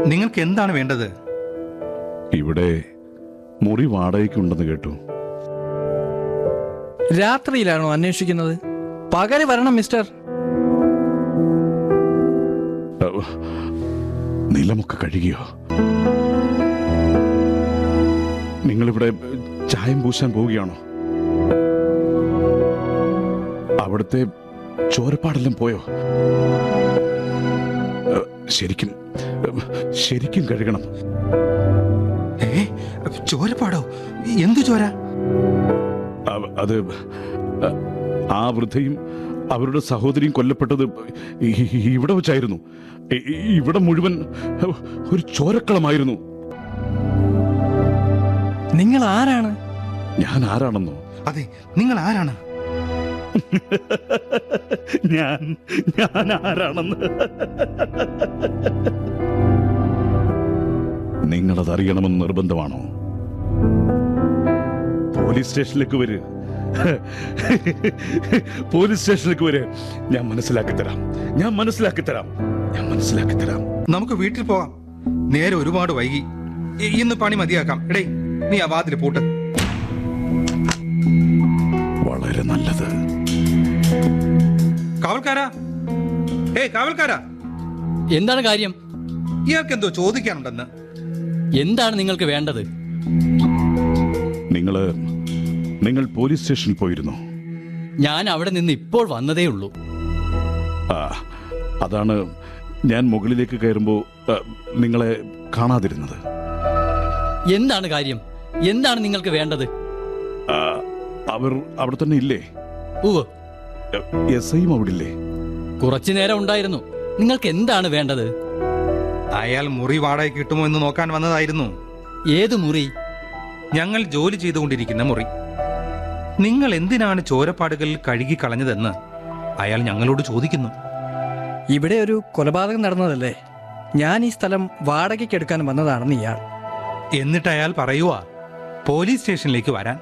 നിങ്ങൾക്ക് എന്താണ് വേണ്ടത് ഇവിടെ മുറി വാടകയ്ക്കുണ്ടെന്ന് കേട്ടു രാത്രിയിലാണോ അന്വേഷിക്കുന്നത് പകല് വരണം മിസ്റ്റർ അഹ്, നിലമൊക്കെ കഴുകിയോ നിങ്ങളിവിടെ ചായം പൂശാൻ പോവുകയാണോ അവിടുത്തെ ചോരപ്പാടെല്ലാം പോയോ അഹ്, ശരിക്കും അഹ്, ശരിക്കും കഴുകണം ഏ ചോരപ്പാടോ എന്തു ചോര അവ- അത് അ- ആ വൃദ്ധയും അവരുടെ സഹോദരിയും കൊല്ലപ്പെട്ടത് ഇ- ഇ- ഇവിടെ വെച്ചായിരുന്നു ഇ- ഇ- ഇവിടെ മുഴുവൻ ഒരു ചോരക്കളമായിരുന്നു നിങ്ങൾ ആരാണ് ഞാൻ ആരാണെന്നോ അതെ നിങ്ങൾ ആരാണ് ഞാൻ ഞാൻ ആരാണെന്ന് നിങ്ങളത് അറിയണമെന്ന് നിർബന്ധമാണോ പോലീസ് സ്റ്റേഷനിലേക്ക് വര് പോലീസ് സ്റ്റേഷനിലേക്ക് വര് ഞാൻ മനസ്സിലാക്കി തരാം ഞാൻ മനസ്സിലാക്കി തരാം ഞാൻ മനസ്സിലാക്കി തരാം നമുക്ക് വീട്ടിൽ പോവാം നേരെ ഒരുപാട് വൈകി ഇ- ഇന്ന് പണി മതിയാക്കാം എടേ നീ ആ വാതിൽ പൂട്ട് വളരെ നല്ലത് കാവൽക്കാരാ ഏ കാവൽക്കാരാ എന്താണ് കാര്യം ഇയാൾക്ക് എന്തോ ചോദിക്കാനുണ്ടെന്ന് എന്താണ് നിങ്ങൾക്ക് വേണ്ടത് നിങ്ങള് നിങ്ങൾ പോലീസ് സ്റ്റേഷനിൽ പോയിരുന്നോ ഞാൻ അവിടെ നിന്ന് ഇപ്പോൾ വന്നതേ ഉള്ളൂ ആ അതാണ് ഞാൻ മുകളിലേക്ക് കയറുമ്പോൾ ആ, നിങ്ങളെ കാണാതിരുന്നത് എന്താണ് കാര്യം എന്താണ് നിങ്ങൾക്ക് വേണ്ടത് ആ, അവർ അവിടെ തന്നെ ഇല്ലേ ഉവ്വ് എസ് ഐയും അവിടെ ഇല്ലേ കുറച്ചു നേരം ഉണ്ടായിരുന്നു നിങ്ങൾക്ക് എന്താണ് വേണ്ടത് അയാൾ മുറി വാടക കിട്ടുമോ എന്ന് നോക്കാൻ വന്നതായിരുന്നു ഏത് മുറി ഞങ്ങൾ ജോലി ചെയ്തുകൊണ്ടിരിക്കുന്ന മുറി നിങ്ങൾ എന്തിനാണ് ചോരപ്പാടുകൾ കഴുകി കളഞ്ഞതെന്ന് അയാൾ ഞങ്ങളോട് ചോദിക്കുന്നു ഇവിടെ ഒരു കൊലപാതകം നടന്നതല്ലേ ഞാൻ ഈ സ്ഥലം വാടകയ്ക്ക് എടുക്കാൻ വന്നതാണെന്ന് ഇയാൾ എന്നിട്ട് അയാൾ പറയുക പോലീസ് സ്റ്റേഷനിലേക്ക് വരാൻ